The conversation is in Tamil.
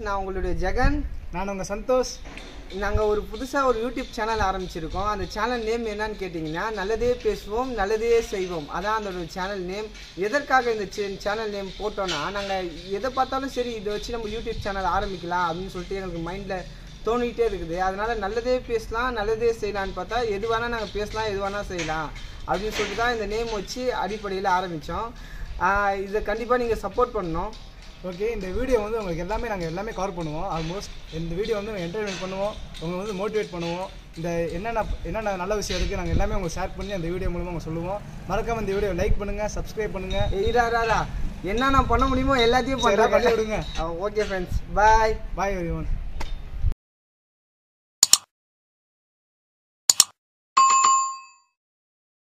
நான் உங்களுடைய ஜெகன் நான் உங்கள் சந்தோஷ் நாங்கள் ஒரு புதுசாக ஒரு யூடியூப் சேனல் ஆரம்பிச்சிருக்கோம் அந்த சேனல் நேம் என்னன்னு கேட்டிங்கன்னா நல்லதே பேசுவோம் நல்லதே செய்வோம் அதான் அதோட சேனல் நேம் எதற்காக இந்த சேனல் நேம் போட்டோன்னா நாங்கள் எதை பார்த்தாலும் சரி இதை வச்சு நம்ம யூடியூப் சேனல் ஆரம்பிக்கலாம் அப்படின்னு சொல்லிட்டு எங்களுக்கு மைண்டில் தோணிக்கிட்டே இருக்குது அதனால நல்லதே பேசலாம் நல்லதே செய்யலாம்னு பார்த்தா எது வேணால் நாங்கள் பேசலாம் எது வேணால் செய்யலாம் அப்படின்னு சொல்லிட்டு தான் இந்த நேம் வச்சு அடிப்படையில் ஆரம்பித்தோம் இதை கண்டிப்பாக நீங்கள் சப்போர்ட் பண்ணணும் ஓகே இந்த வீடியோ வந்து உங்களுக்கு எல்லாமே நாங்கள் எல்லாமே கவர் பண்ணுவோம் ஆல்மோஸ்ட் இந்த வீடியோ வந்து என்டர்டைன்மெண்ட் பண்ணுவோம் உங்களை வந்து மோட்டிவேட் பண்ணுவோம் இந்த என்னென்ன என்னென்ன நல்ல விஷயம் இருக்குது நாங்கள் எல்லாமே உங்களுக்கு ஷேர் பண்ணி அந்த வீடியோ மூலமாக உங்களுக்கு சொல்லுவோம் மறக்காம இந்த வீடியோ லைக் பண்ணுங்கள் சப்ஸ்கிரைப் பண்ணுங்கள் இரா இரா என்ன நான் பண்ண முடியுமோ எல்லாத்தையும் சரி, பண்ணி பண்ணுறேன் விடுங்க okay friends bye bye every one